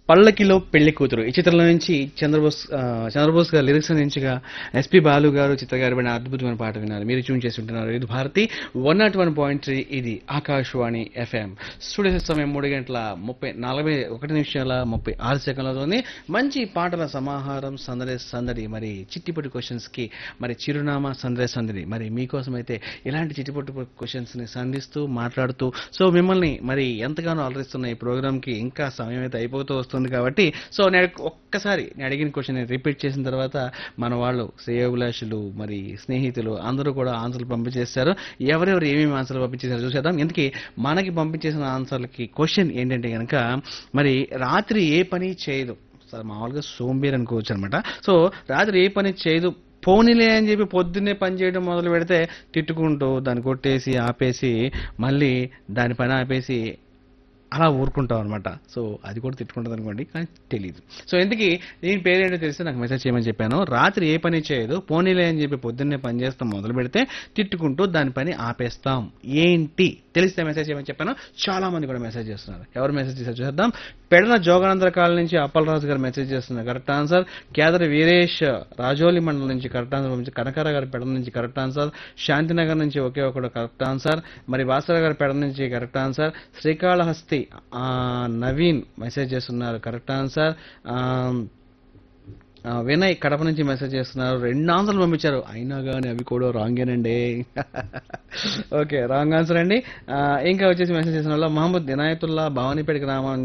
పల్లకిలో పెళ్లి కూతురు ఈ చిత్రంలో నుంచి చంద్రబోస్ ఆ, చంద్రబోస్ గారు లిరిక్స్ అందించగా ఎస్పి బాలు గారు చిత్ర గారు పడిన అద్భుతమైన పాట విన్నారు మీరు ట్యూన్ చేసి ఉంటున్నారు ఇది Bharati one nought one point three ఇది ఆకాశవాణి ఎఫ్ఎం స్టూడియో సమయం మూడు గంటల ముప్పై నలభై ఒకటి నిమిషాల ముప్పై ఆరు సెకండ్లతోనే మంచి పాటల సమాహారం సందడి సందడి మరి చిట్టిపొట్టి క్వశ్చన్స్ కి మరి చిరునామా సందడి సందడి మరి మీకోసం అయితే ఇలాంటి చిట్టిపొట్టి క్వశ్చన్స్ ని సంధిస్తూ మాట్లాడుతూ సో మిమ్మల్ని మరి ఎంతగానో అలరిస్తున్న ఈ ప్రోగ్రామ్ కి ఇంకా సమయం అయితే అయిపోతూ వస్తుంది కాబట్టి సో నేను ఒక్కసారి నేను అడిగిన క్వశ్చన్ రిపీట్ చేసిన తర్వాత మన వాళ్ళు శ్రేయోభిలాషులు మరి స్నేహితులు అందరూ కూడా ఆన్సర్లు పంపించేస్తారు ఎవరెవరు ఏమేమి ఆన్సర్లు పంపించేసారో చూసేద్దాం ఎందుకే మనకి పంపించేసిన ఆన్సర్లకి క్వశ్చన్ ఏంటంటే కనుక మరి రాత్రి ఏ పని చేయదు సార్ మామూలుగా సోంబేర్ అనుకోవచ్చు అనమాట సో రాత్రి ఏ పని చేయదు పోనీలే అని చెప్పి పొద్దున్నే పని చేయడం మొదలు పెడితే తిట్టుకుంటూ దాన్ని కొట్టేసి ఆపేసి మళ్ళీ దాని పని ఆపేసి అలా ఊరుకుంటాం అనమాట సో అది కూడా తిట్టుకుంటుంది అనుకోండి కానీ తెలియదు సో ఎందుకు దీని పేరేంటో తెలిస్తే నాకు మెసేజ్ చేయమని చెప్పాను రాత్రి ఏ పని చేయదు పోనీలే అని చెప్పి పొద్దున్నే పని చేస్తాం మొదలు పెడితే తిట్టుకుంటూ దాని పని ఆపేస్తాం ఏంటి తెలిస్తే మెసేజ్ చేయమని చెప్పాను చాలా మంది కూడా మెసేజ్ చేస్తున్నారు ఎవరు మెసేజ్ చేశారు చూద్దాం పెడన జోగానందర కాలనీ నుంచి అప్పలరాజు గారు మెసేజ్ చేస్తున్నారు కరెక్ట్ ఆన్సర్ కేదరి వీరేష్ రాజోలి మండలం నుంచి కరెక్ట్ ఆన్సర్ పంపించి కనకార గారి పెడ నుంచి కరెక్ట్ ఆన్సర్ శాంతినగర్ నుంచి ఒకే ఒకడు కరెక్ట్ ఆన్సర్ మరి వాసర గారి పెడ నుంచి కరెక్ట్ ఆన్సర్ శ్రీకాళహస్తి ఆ, నవీన్ మెసేజ్ చేస్తున్నారు కరెక్ట్ ఆన్సర్ ఆ, ఆ, వినయ్ కడప నుంచి మెసేజ్ చేస్తున్నారు రెండు ఆన్సర్లు పంపించారు అయినా కానీ అవి కూడా రాంగేనండి ఓకే రాంగ్ ఆన్సర్ అండి ఆ, ఇంకా వచ్చేసి మెసేజ్ చేసిన వాళ్ళు మహమ్మద్ వినాయతుల్లా భవానీపేట గ్రామం